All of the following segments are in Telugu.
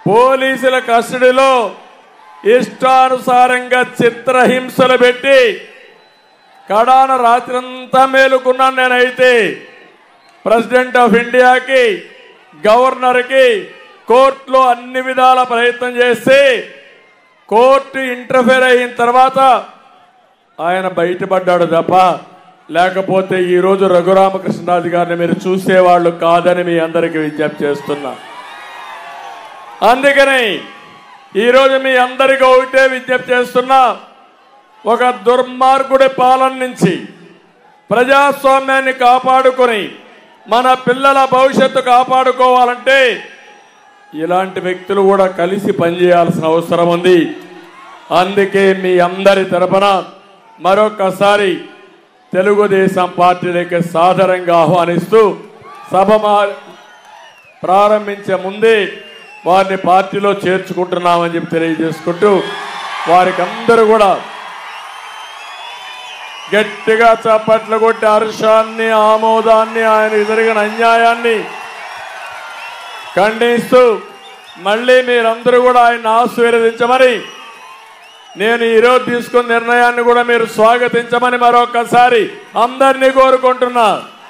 పోలీసుల కస్టడీలో ఇష్టానుసారంగా చిత్రహింసలు పెట్టి కడాన రాత్రంతా మేలుకున్నాను నేనైతే ప్రెసిడెంట్ ఆఫ్ ఇండియాకి గవర్నర్కి కోర్టులో అన్ని విధాల ప్రయత్నం చేసి కోర్టు ఇంటర్ఫేర్ అయిన తర్వాత ఆయన బయటపడ్డాడు తప్ప లేకపోతే ఈ రోజు రఘురామకృష్ణరాజు గారిని మీరు చూసేవాళ్ళు కాదని మీ అందరికీ విజ్ఞప్తి చేస్తున్నా అందుకని ఈరోజు మీ అందరికీ ఒకటే విజ్ఞప్తి చేస్తున్నా ఒక దుర్మార్గుడి పాలన నుంచి ప్రజాస్వామ్యాన్ని కాపాడుకొని మన పిల్లల భవిష్యత్తు కాపాడుకోవాలంటే ఇలాంటి వ్యక్తులు కూడా కలిసి పనిచేయాల్సిన అవసరం ఉంది అందుకే మీ అందరి తరపున మరొకసారి తెలుగుదేశం పార్టీలకి సాదరంగా ఆహ్వానిస్తూ సభ మా- ప్రారంభించే ముందే వారిని పార్టీలో చేర్చుకుంటున్నామని చెప్పి తెలియజేసుకుంటూ వారికి అందరూ కూడా గట్టిగా చప్పట్లు కొట్టి హర్షాన్ని ఆమోదాన్ని ఆయన జరిగిన అన్యాయాన్ని ఖండిస్తూ మళ్ళీ మీరందరూ కూడా ఆయన ఆశీర్వదించమని నేను ఈరోజు తీసుకున్న నిర్ణయాన్ని కూడా మీరు స్వాగతించమని మరొకసారి అందరినీ కోరుకుంటున్నా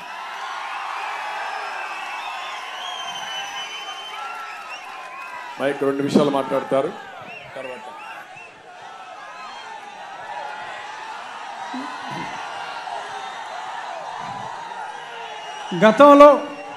మైక్ రెండు నిమిషాలు మాట్లాడతారు తర్వాత గతంలో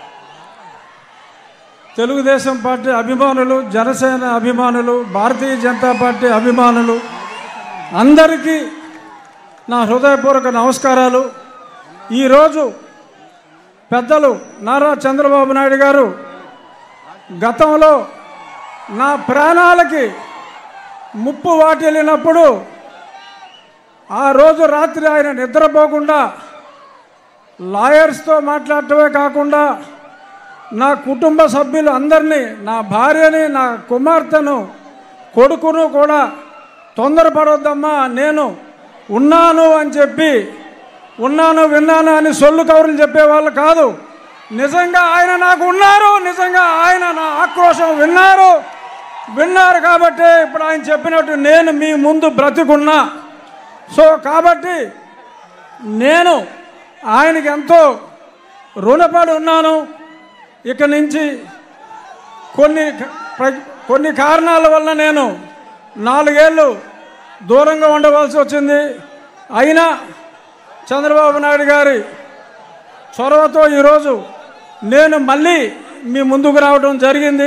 తెలుగుదేశం పార్టీ అభిమానులు జనసేన అభిమానులు భారతీయ జనతా పార్టీ అభిమానులు అందరికీ నా హృదయపూర్వక నమస్కారాలు ఈరోజు పెద్దలు నారా చంద్రబాబు నాయుడు గారు గతంలో నా ప్రాణాలకి ముప్పు వాటిల్లినప్పుడు ఆ రోజు రాత్రి ఆయన నిద్రపోకుండా లాయర్స్తో మాట్లాడటమే కాకుండా నా కుటుంబ సభ్యులు అందరినీ నా భార్యని నా కుమార్తెను కొడుకును కూడా తొందరపడొద్దమ్మా నేను ఉన్నాను అని చెప్పి ఉన్నాను విన్నాను అని సొల్లు కౌరులు చెప్పేవాళ్ళు కాదు నిజంగా ఆయన నాకు ఉన్నారు నిజంగా ఆయన నా ఆక్రోశం విన్నారు విన్నారు కాబట్టి ఇప్పుడు ఆయన చెప్పినట్టు నేను మీ ముందు బ్రతికున్నా సో కాబట్టి నేను ఆయనకి ఎంతో రుణపడి ఉన్నాను ఇక నుంచి కొన్ని ప్ర- కొన్ని కారణాల వల్ల నేను నాలుగేళ్ళు దూరంగా ఉండవలసి వచ్చింది అయినా చంద్రబాబు నాయుడు గారి చొరవతో ఈరోజు నేను మళ్ళీ మీ ముందుకు రావడం జరిగింది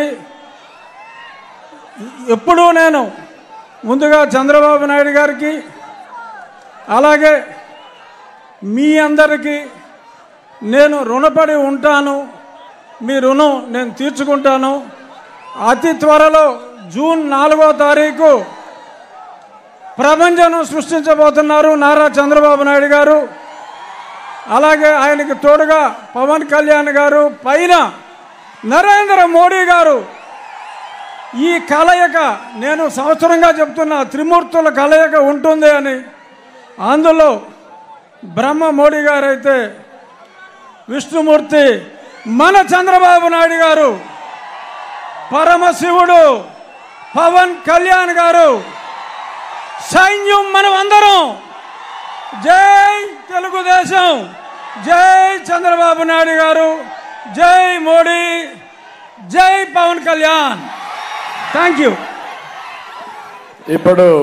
ఎప్పుడూ నేను ముందుగా చంద్రబాబు నాయుడు గారికి అలాగే మీ అందరికీ నేను రుణపడి ఉంటాను మీ రుణం నేను తీర్చుకుంటాను అతి త్వరలో జూన్ నాలుగో తారీఖు ప్రపంచం సృష్టించబోతున్నారు నారా చంద్రబాబు నాయుడు గారు అలాగే ఆయనకి తోడుగా పవన్ కళ్యాణ్ గారు పైన నరేంద్ర మోడీ గారు ఈ కలయిక నేను సంవత్సరంగా చెప్తున్న త్రిమూర్తుల కలయిక ఉంటుంది అని అందులో బ్రహ్మ మోడీ గారు అయితే విష్ణుమూర్తి మన చంద్రబాబు నాయుడు గారు పరమశివుడు పవన్ కళ్యాణ్ గారు సైన్యం మనం అందరం జై తెలుగుదేశం జై చంద్రబాబు నాయుడు గారు జై మోడీ జై పవన్ కళ్యాణ్ థ్యాంక్ యూ ఇప్పుడు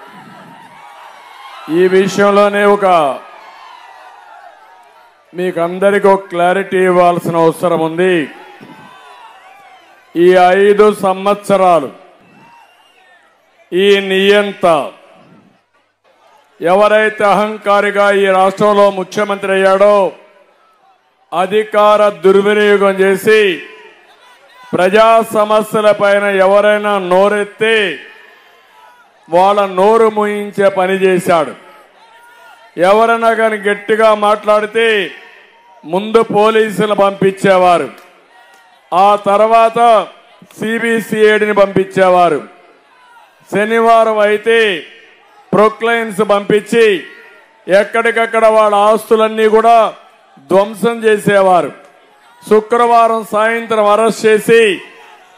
ఈ విషయంలోనే ఒక మీకు అందరికీ ఒక క్లారిటీ ఇవ్వాల్సిన అవసరం ఉంది ఈ ఐదు సంవత్సరాలు ఈ నియంత ఎవరైతే అహంకారిగా ఈ రాష్ట్రంలో ముఖ్యమంత్రి అయ్యాడో అధికార దుర్వినియోగం చేసి ప్రజా సమస్యల పైన ఎవరైనా నోరెత్తి వాళ్ళ నోరు ముయించే పని చేశాడు ఎవరైనా కానీ గట్టిగా మాట్లాడితే ముందు పోలీసులు పంపించేవారు ఆ తర్వాత సిబిసిఐడిని పంపించేవారు శనివారం అయితే ప్రొక్లైన్స్ పంపించి ఎక్కడికక్కడ వాళ్ళ ఆస్తులన్నీ కూడా ధ్వంసం చేసేవారు శుక్రవారం సాయంత్రం అరెస్ట్ చేసి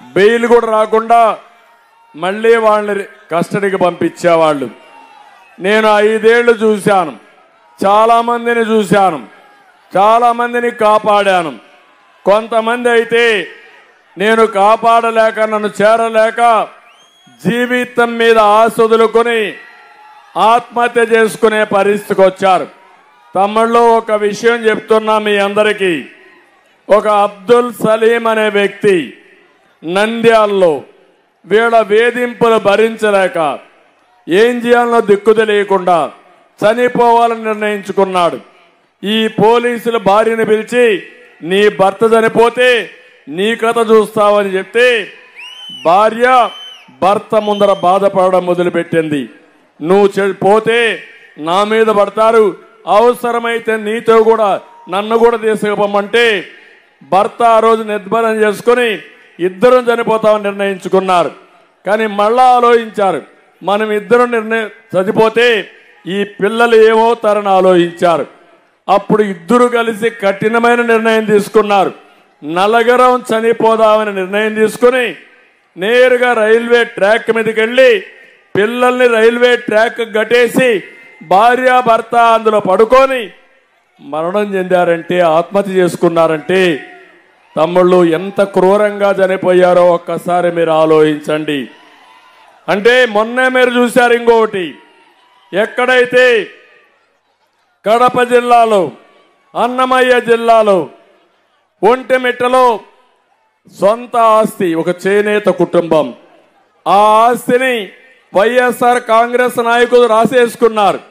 బెయిల్ కూడా రాకుండా మళ్ళీ వాళ్ళని కస్టడీకి పంపించేవాళ్ళు నేను ఐదేళ్లు చూశాను చాలా మందిని చూశాను చాలా మందిని కాపాడాను కొంతమంది అయితే నేను కాపాడలేక నన్ను చేరలేక జీవితం మీద ఆశ వదులుకొని ఆత్మహత్య చేసుకునే పరిస్థితికి వచ్చారు తమ్ముళ్ళు ఒక విషయం చెప్తున్నా మీ అందరికీ ఒక అబ్దుల్ సలీం అనే వ్యక్తి నంద్యాల్లో వీళ్ళ వేధింపులు భరించలేక ఏం చేయాలనో దిక్కు తెలియకుండా చనిపోవాలని నిర్ణయించుకున్నాడు ఈ పోలీసుల భార్యను పిలిచి నీ భర్త చనిపోతే నీ కథ చూస్తావని చెప్తే భార్య భర్త ముందర బాధపడడం మొదలుపెట్టింది నువ్వు చె- పోతే నా మీద పడతారు అవసరమైతే నీతో కూడా నన్ను కూడా తీసుకుపోమంటే భర్త ఆ రోజు నిర్భరం చేసుకుని ఇద్దరం చనిపోతామని నిర్ణయించుకున్నారు కానీ మళ్ళా ఆలోచించారు మనం ఇద్దరం నిర్ణయం చనిపోతే ఈ పిల్లలు ఏమవుతారని ఆలోచించారు అప్పుడు ఇద్దరు కలిసి కఠినమైన నిర్ణయం తీసుకున్నారు నలగరం చనిపోదామని నిర్ణయం తీసుకుని నేరుగా రైల్వే ట్రాక్ మీదకి వెళ్ళి పిల్లల్ని రైల్వే ట్రాక్ గట్టేసి భార్య భర్త అందులో పడుకొని మరణం చెందారంటే ఆత్మహత్య చేసుకున్నారంటే తమ్ముళ్ళు ఎంత క్రూరంగా చనిపోయారో ఒక్కసారి మీరు ఆలోచించండి అంటే మొన్నే మీరు చూశారు ఇంకొకటి ఎక్కడైతే కడప జిల్లాలో అన్నమయ్య జిల్లాలో ఒంటిమిట్టలో సొంత ఆస్తి ఒక చేనేత కుటుంబం ఆ ఆస్తిని వైఎస్ఆర్ కాంగ్రెస్ నాయకులు రాసేసుకున్నారు